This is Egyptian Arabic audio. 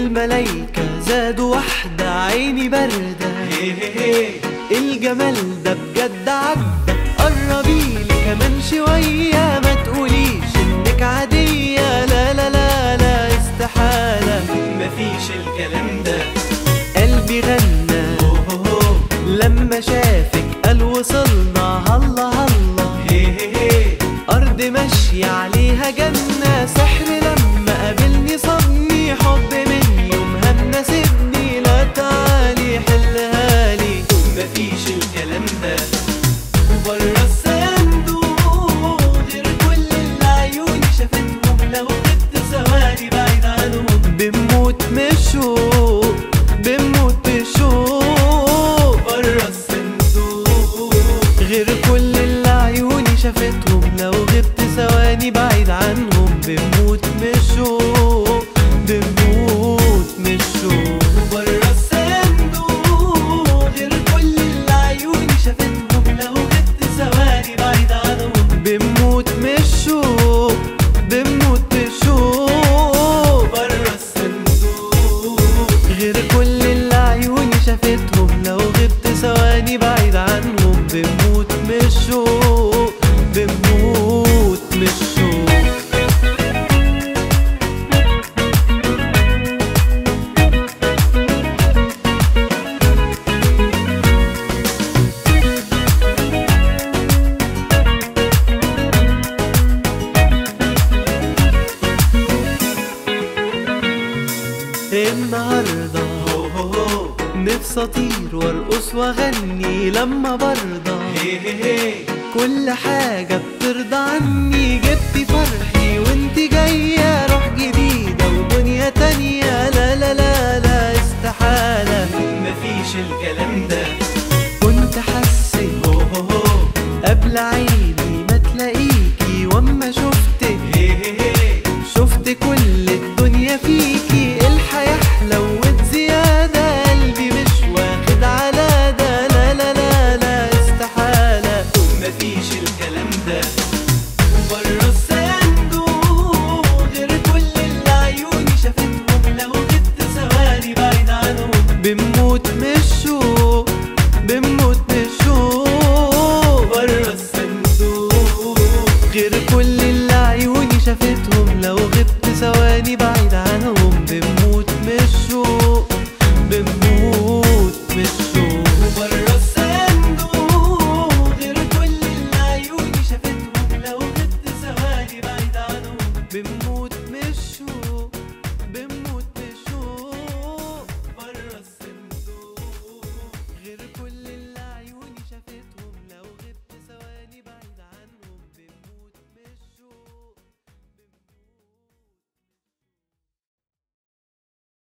الملايكة زادوا واحدة عيني باردة الجمال ده بجد عدى قربيلي كمان شوية ما تقوليش انك عادية لا لا لا لا استحالة مفيش الكلام ده قلبي غنى لما شافك قال وصلنا هلا هلا هي هي هي أرض ماشية عليها جنة سحر لما قابلني صابني حب من يومها مناسبني لا تعالي حلها لي مفيش الكلام ده وبره الصندوق غير كل اللي عيوني شافتهم لو غبت ثواني بعيد عنهم بنموت من الشوق بنموت بالشوق بره الصندوق غير كل اللي عيوني شافتهم لو غبت ثواني بعيد عنهم بنموت من الشوق بنموت من الشوق بره الصندوق غير كل اللي عيوني شافتهم لو غبت ثواني بعيد عنهم بنموت من الشوق بنموت بالشوق بره الصندوق غير كل اللي عيوني شافتهم لو غبت ثواني بعيد عنهم بنموت من الشوق بنموت من الشوق النهارده هو هو هو نفسي اطير وارقص واغني لما برضى هي هي هي كل حاجة بترضى عني جبتي فرحي وانت جاية روح جديدة ودنيا تانية لا لا لا لا استحالة مفيش الكلام ده